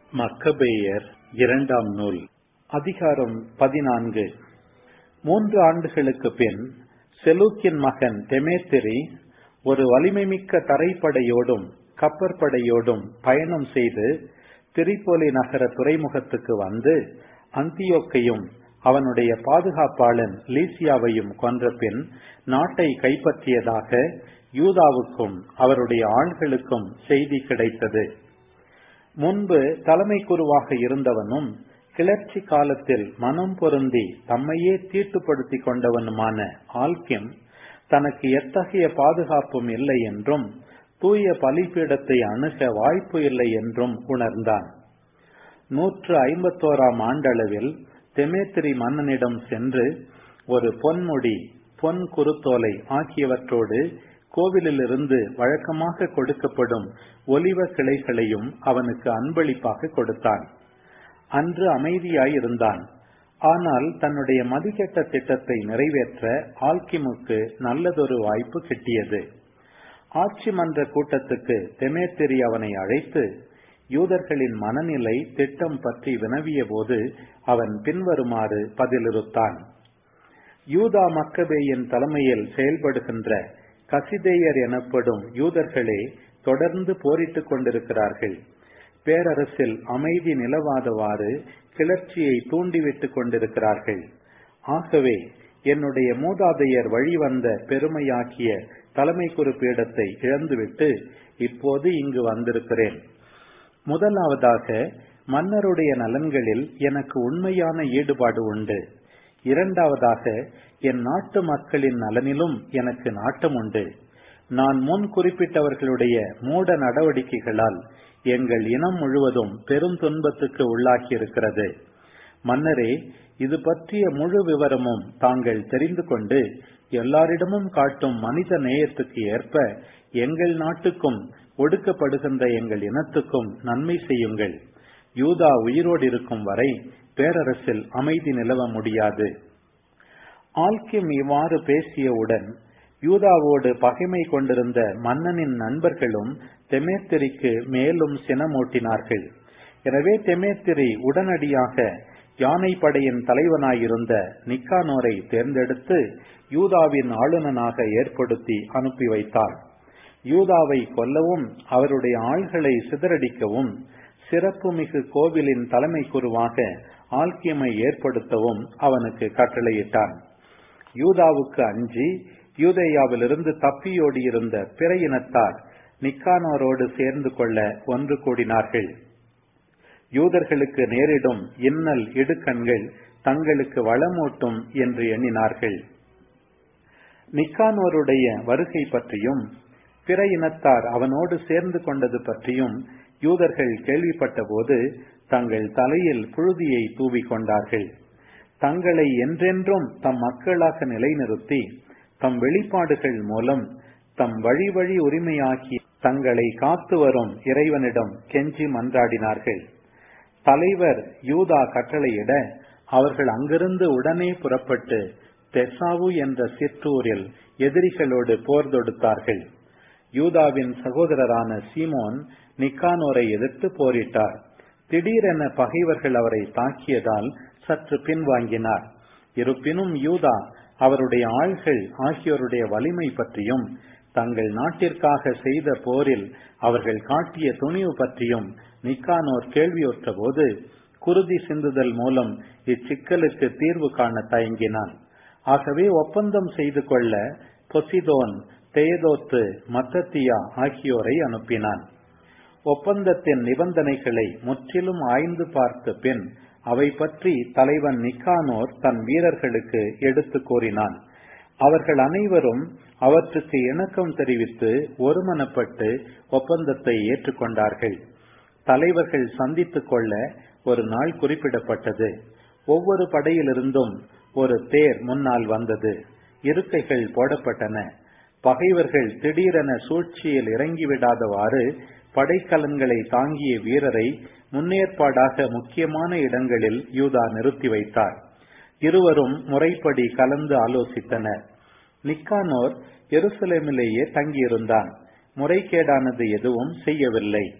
மக்கபேயர் இரண்டாம் நூல் அதிகாரம் பதினான்கு மூன்று ஆண்டுகளுக்கு பின் செலூக்கின் மகன் தெமேத்திரி ஒரு வலிமைமிக்க தரைப்படையோடும் கப்பற்படையோடும் பயணம் செய்து திரிபோலி நகர துறைமுகத்துக்கு வந்து அந்தியோக்கையும் அவனுடைய பாதுகாப்பாளன் லீசியாவையும் கொன்ற பின் நாட்டை கைப்பற்றியதாக யூதாவுக்கும் அவருடைய ஆள்களுக்கும் செய்தி கிடைத்தது முன்பு தலைமை குருவாக இருந்தவனும் கிளர்ச்சி காலத்தில் மனம் பொருந்தி தம்மையே தீட்டுப்படுத்திக் கொண்டவனுமான ஆல்கிம் தனக்கு எத்தகைய பாதுகாப்பும் இல்லை என்றும் தூய பலிபீடத்தை அணுக வாய்ப்பு இல்லை என்றும் உணர்ந்தான் நூற்று ஐம்பத்தோராம் ஆண்டளவில் தெமேத்திரி மன்னனிடம் சென்று ஒரு பொன்முடி பொன் குருத்தோலை ஆகியவற்றோடு கோவிலிலிருந்து வழக்கமாக கொடுக்கப்படும் ஒலிவ கிளைகளையும் அவனுக்கு அன்பளிப்பாக கொடுத்தான் அன்று அமைதியாய் இருந்தான் ஆனால் தன்னுடைய மதிக்கெட்ட திட்டத்தை நிறைவேற்ற ஆல்கிமுக்கு நல்லதொரு வாய்ப்பு கிட்டியது ஆட்சி மன்ற கூட்டத்துக்கு தெமேத்திரி அவனை அழைத்து யூதர்களின் மனநிலை திட்டம் பற்றி வினவிய போது அவன் பின்வருமாறு பதிலிருத்தான் யூதா மக்கபேயின் தலைமையில் செயல்படுகின்ற கசிதேயர் எனப்படும் யூதர்களே தொடர்ந்து போரிட்டுக் கொண்டிருக்கிறார்கள் பேரரசில் அமைதி நிலவாதவாறு கிளர்ச்சியை தூண்டிவிட்டுக் கொண்டிருக்கிறார்கள் ஆகவே என்னுடைய மூதாதையர் வழிவந்த பெருமையாக்கிய தலைமை குறிப்பீடத்தை இழந்துவிட்டு இப்போது இங்கு வந்திருக்கிறேன் முதலாவதாக மன்னருடைய நலன்களில் எனக்கு உண்மையான ஈடுபாடு உண்டு இரண்டாவதாக என் நாட்டு மக்களின் நலனிலும் எனக்கு நாட்டம் உண்டு நான் முன் குறிப்பிட்டவர்களுடைய மூட நடவடிக்கைகளால் எங்கள் இனம் முழுவதும் பெரும் துன்பத்துக்கு உள்ளாகி இருக்கிறது மன்னரே இது பற்றிய முழு விவரமும் தாங்கள் தெரிந்து கொண்டு எல்லாரிடமும் காட்டும் மனித நேயத்துக்கு ஏற்ப எங்கள் நாட்டுக்கும் ஒடுக்கப்படுகின்ற எங்கள் இனத்துக்கும் நன்மை செய்யுங்கள் யூதா உயிரோடு இருக்கும் வரை பேரரசில் அமைதி நிலவ முடியாது ஆல்கிம் இவ்வாறு பேசியவுடன் யூதாவோடு பகைமை கொண்டிருந்த மன்னனின் நண்பர்களும் தெமேத்திரிக்கு மேலும் சினமூட்டினார்கள் எனவே தெமேத்திரி உடனடியாக யானை படையின் தலைவனாயிருந்த நிக்கானோரை தேர்ந்தெடுத்து யூதாவின் ஆளுநனாக ஏற்படுத்தி அனுப்பி வைத்தார் யூதாவை கொல்லவும் அவருடைய ஆள்களை சிதறடிக்கவும் சிறப்புமிகு கோவிலின் தலைமை குருவாக ஆல்கியமை ஏற்படுத்தவும் அவனுக்கு கட்டளையிட்டான் யூதாவுக்கு அஞ்சி யூதேயாவிலிருந்து தப்பியோடியிருந்த பிற இனத்தார் நிக்கானோரோடு சேர்ந்து கொள்ள ஒன்று கூடினார்கள் யூதர்களுக்கு நேரிடும் இன்னல் இடுக்கண்கள் தங்களுக்கு வளமூட்டும் என்று எண்ணினார்கள் நிக்கானோருடைய வருகை பற்றியும் பிற இனத்தார் அவனோடு சேர்ந்து கொண்டது பற்றியும் யூதர்கள் கேள்விப்பட்ட போது தங்கள் தலையில் புழுதியை தூவி கொண்டார்கள் தங்களை என்றென்றும் தம் மக்களாக நிலைநிறுத்தி தம் வெளிப்பாடுகள் மூலம் தம் வழி வழி உரிமையாக்கி தங்களை காத்து வரும் இறைவனிடம் கெஞ்சி மன்றாடினார்கள் தலைவர் யூதா கட்டளையிட அவர்கள் அங்கிருந்து உடனே புறப்பட்டு தெசாவு என்ற சிற்றூரில் எதிரிகளோடு போர் தொடுத்தார்கள் யூதாவின் சகோதரரான சீமோன் நிக்கானோரை எதிர்த்து போரிட்டார் திடீரென பகைவர்கள் அவரை தாக்கியதால் சற்று பின்வாங்கினார் இருப்பினும் யூதா அவருடைய ஆள்கள் ஆகியோருடைய வலிமை பற்றியும் தங்கள் நாட்டிற்காக செய்த போரில் அவர்கள் காட்டிய துணிவு பற்றியும் நிக்கானோர் கேள்வியுற்ற போது குருதி சிந்துதல் மூலம் இச்சிக்கலுக்கு தீர்வு காண தயங்கினான் ஆகவே ஒப்பந்தம் செய்து கொள்ள பொசிதோன் தேதோத்து மத்தத்தியா ஆகியோரை அனுப்பினான் ஒப்பந்தத்தின் நிபந்தனைகளை முற்றிலும் ஆய்ந்து பார்த்த பின் அவை பற்றி தலைவன் நிக்கானோர் தன் வீரர்களுக்கு எடுத்து கூறினான் அவர்கள் அனைவரும் அவற்றுக்கு இணக்கம் தெரிவித்து ஒருமனப்பட்டு ஒப்பந்தத்தை ஏற்றுக்கொண்டார்கள் தலைவர்கள் சந்தித்துக் கொள்ள ஒரு நாள் குறிப்பிடப்பட்டது ஒவ்வொரு படையிலிருந்தும் ஒரு தேர் முன்னால் வந்தது இருக்கைகள் போடப்பட்டன பகைவர்கள் திடீரென சூழ்ச்சியில் இறங்கிவிடாதவாறு படைக்கலன்களை தாங்கிய வீரரை முன்னேற்பாடாக முக்கியமான இடங்களில் யூதா நிறுத்தி வைத்தார் இருவரும் முறைப்படி கலந்து ஆலோசித்தனர் நிக்கானோர் எருசலேமிலேயே தங்கியிருந்தான் முறைகேடானது எதுவும் செய்யவில்லை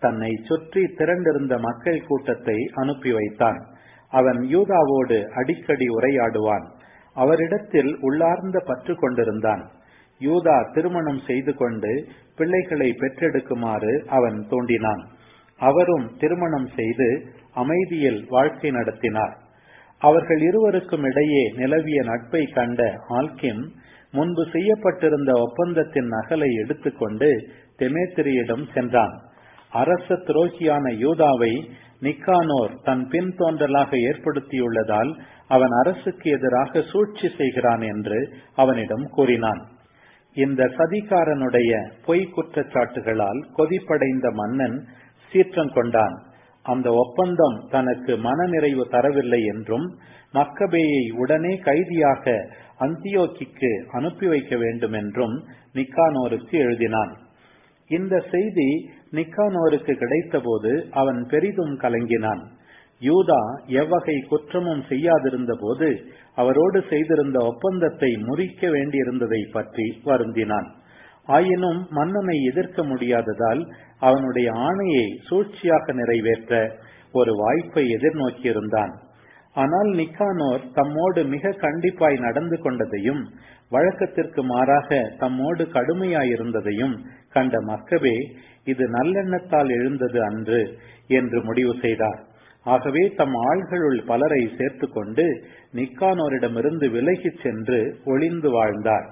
தன்னை சுற்றி திரண்டிருந்த மக்கள் கூட்டத்தை அனுப்பி வைத்தான் அவன் யூதாவோடு அடிக்கடி உரையாடுவான் அவரிடத்தில் உள்ளார்ந்த பற்று கொண்டிருந்தான் யூதா திருமணம் செய்து கொண்டு பிள்ளைகளை பெற்றெடுக்குமாறு அவன் தூண்டினான் அவரும் திருமணம் செய்து அமைதியில் வாழ்க்கை நடத்தினார் அவர்கள் இருவருக்கும் இடையே நிலவிய நட்பை கண்ட ஆல்கிம் முன்பு செய்யப்பட்டிருந்த ஒப்பந்தத்தின் நகலை எடுத்துக்கொண்டு தெமேத்திரியிடம் சென்றான் அரச துரோகியான யூதாவை நிக்கானோர் தன் பின் தோன்றலாக ஏற்படுத்தியுள்ளதால் அவன் அரசுக்கு எதிராக சூழ்ச்சி செய்கிறான் என்று அவனிடம் கூறினான் இந்த சதிகாரனுடைய பொய் குற்றச்சாட்டுகளால் கொதிப்படைந்த மன்னன் சீற்றம் கொண்டான் அந்த ஒப்பந்தம் தனக்கு மனநிறைவு தரவில்லை என்றும் மக்கபேயை உடனே கைதியாக அந்தியோக்கிக்கு அனுப்பி வைக்க வேண்டும் என்றும் நிக்கானோருக்கு எழுதினான் இந்த செய்தி நிக்கானோருக்கு கிடைத்தபோது அவன் பெரிதும் கலங்கினான் யூதா எவ்வகை குற்றமும் செய்யாதிருந்த போது அவரோடு செய்திருந்த ஒப்பந்தத்தை முறிக்க வேண்டியிருந்ததை பற்றி வருந்தினான் ஆயினும் மன்னனை எதிர்க்க முடியாததால் அவனுடைய ஆணையை சூழ்ச்சியாக நிறைவேற்ற ஒரு வாய்ப்பை எதிர்நோக்கியிருந்தான் ஆனால் நிக்கானோர் தம்மோடு மிக கண்டிப்பாய் நடந்து கொண்டதையும் வழக்கத்திற்கு மாறாக தம்மோடு கடுமையாயிருந்ததையும் கண்ட மக்கவே இது நல்லெண்ணத்தால் எழுந்தது அன்று என்று முடிவு செய்தார் ஆகவே தம் ஆள்களுள் பலரை சேர்த்து கொண்டு நிக்கானோரிடமிருந்து விலகிச் சென்று ஒளிந்து வாழ்ந்தார்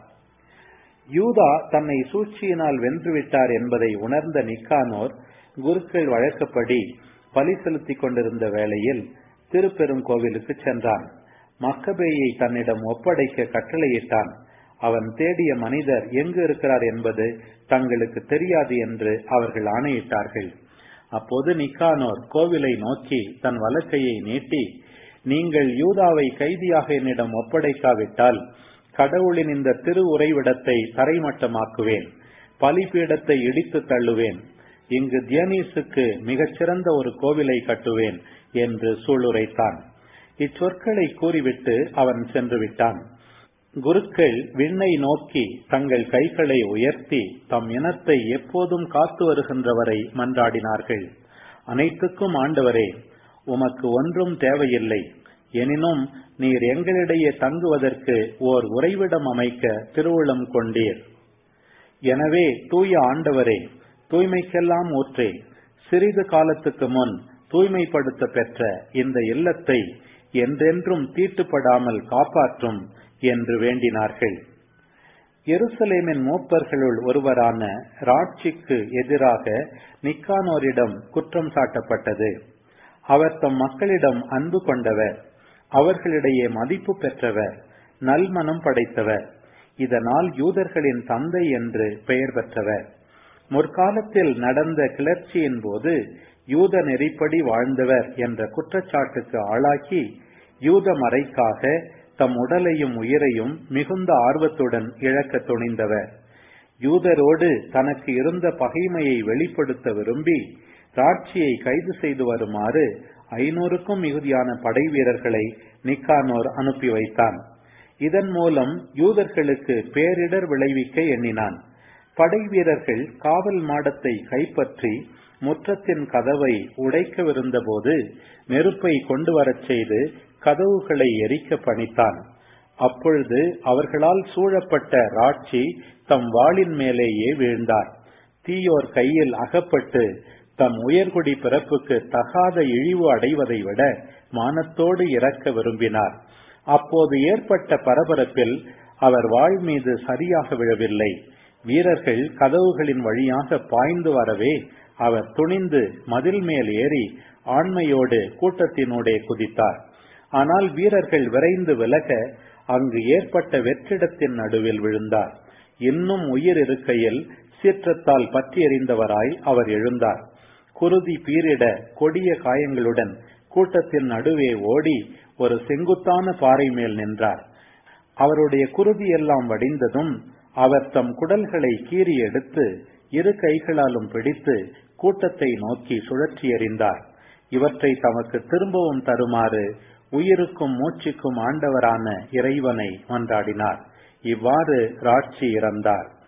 யூதா தன்னை சூழ்ச்சியினால் வென்றுவிட்டார் என்பதை உணர்ந்த நிக்கானோர் குருக்கள் வழக்கப்படி பலி செலுத்திக் கொண்டிருந்த வேளையில் திருப்பெருங்கோவிலுக்கு சென்றான் மக்கபேயை தன்னிடம் ஒப்படைக்க கட்டளையிட்டான் அவன் தேடிய மனிதர் எங்கு இருக்கிறார் என்பது தங்களுக்கு தெரியாது என்று அவர்கள் ஆணையிட்டார்கள் அப்போது நிக்கானோர் கோவிலை நோக்கி தன் வலக்கையை நீட்டி நீங்கள் யூதாவை கைதியாக என்னிடம் ஒப்படைக்காவிட்டால் கடவுளின் இந்த திரு உறைவிடத்தை தரைமட்டமாக்குவேன் பலிபீடத்தை இடித்து தள்ளுவேன் இங்கு தியனீசுக்கு மிகச்சிறந்த ஒரு கோவிலை கட்டுவேன் என்று சூளுரைத்தான் இச்சொற்களை கூறிவிட்டு அவன் சென்று விட்டான் குருக்கள் விண்ணை நோக்கி தங்கள் கைகளை உயர்த்தி தம் இனத்தை எப்போதும் காத்து வருகின்றவரை மன்றாடினார்கள் அனைத்துக்கும் ஆண்டவரே உமக்கு ஒன்றும் தேவையில்லை எனினும் நீர் எங்களிடையே தங்குவதற்கு ஓர் உறைவிடம் அமைக்க திருவுளம் கொண்டீர் எனவே தூய ஆண்டவரே தூய்மைக்கெல்லாம் ஊற்றே சிறிது காலத்துக்கு முன் தூய்மைப்படுத்த பெற்ற இந்த இல்லத்தை என்றென்றும் தீட்டுப்படாமல் காப்பாற்றும் என்று வேண்டினார்கள் எருசலேமின் மூப்பர்களுள் ஒருவரான ராட்சிக்கு எதிராக நிக்கானோரிடம் குற்றம் சாட்டப்பட்டது அவர் தம் மக்களிடம் அன்பு கொண்டவர் அவர்களிடையே மதிப்பு பெற்றவர் நல்மனம் படைத்தவர் இதனால் யூதர்களின் தந்தை என்று பெயர் பெற்றவர் முற்காலத்தில் நடந்த கிளர்ச்சியின் போது யூத நெறிப்படி வாழ்ந்தவர் என்ற குற்றச்சாட்டுக்கு ஆளாக்கி யூத மறைக்காக தம் உடலையும் உயிரையும் மிகுந்த ஆர்வத்துடன் இழக்க துணிந்தவர் யூதரோடு தனக்கு இருந்த பகைமையை வெளிப்படுத்த விரும்பி ராட்சியை கைது செய்து வருமாறு ஐநூறுக்கும் மிகுதியான படை வீரர்களை நிக்கானோர் அனுப்பி வைத்தான் இதன் மூலம் யூதர்களுக்கு பேரிடர் விளைவிக்க எண்ணினான் படை வீரர்கள் காவல் மாடத்தை கைப்பற்றி முற்றத்தின் கதவை உடைக்கவிருந்தபோது நெருப்பை கொண்டு வரச் செய்து கதவுகளை எரிக்க பணித்தான் அப்பொழுது அவர்களால் சூழப்பட்ட ராட்சி தம் வாளின் மேலேயே வீழ்ந்தார் தீயோர் கையில் அகப்பட்டு தம் உயர்குடி பிறப்புக்கு தகாத இழிவு அடைவதை விட மானத்தோடு இறக்க விரும்பினார் அப்போது ஏற்பட்ட பரபரப்பில் அவர் வாழ் மீது சரியாக விழவில்லை வீரர்கள் கதவுகளின் வழியாக பாய்ந்து வரவே அவர் துணிந்து மதில் மேல் ஏறி ஆண்மையோடு கூட்டத்தினூடே குதித்தார் ஆனால் வீரர்கள் விரைந்து விலக அங்கு ஏற்பட்ட வெற்றிடத்தின் நடுவில் விழுந்தார் இன்னும் உயிர் இருக்கையில் சீற்றத்தால் பற்றி எறிந்தவராய் அவர் எழுந்தார் குருதி பீரிட கொடிய காயங்களுடன் கூட்டத்தின் நடுவே ஓடி ஒரு செங்குத்தான பாறை மேல் நின்றார் அவருடைய குருதி எல்லாம் வடிந்ததும் அவர் தம் குடல்களை கீறி எடுத்து இரு கைகளாலும் பிடித்து கூட்டத்தை நோக்கி சுழற்றி எறிந்தார் இவற்றை தமக்கு திரும்பவும் தருமாறு உயிருக்கும் மூச்சுக்கும் ஆண்டவரான இறைவனை மன்றாடினார் இவ்வாறு ராட்சி இறந்தார்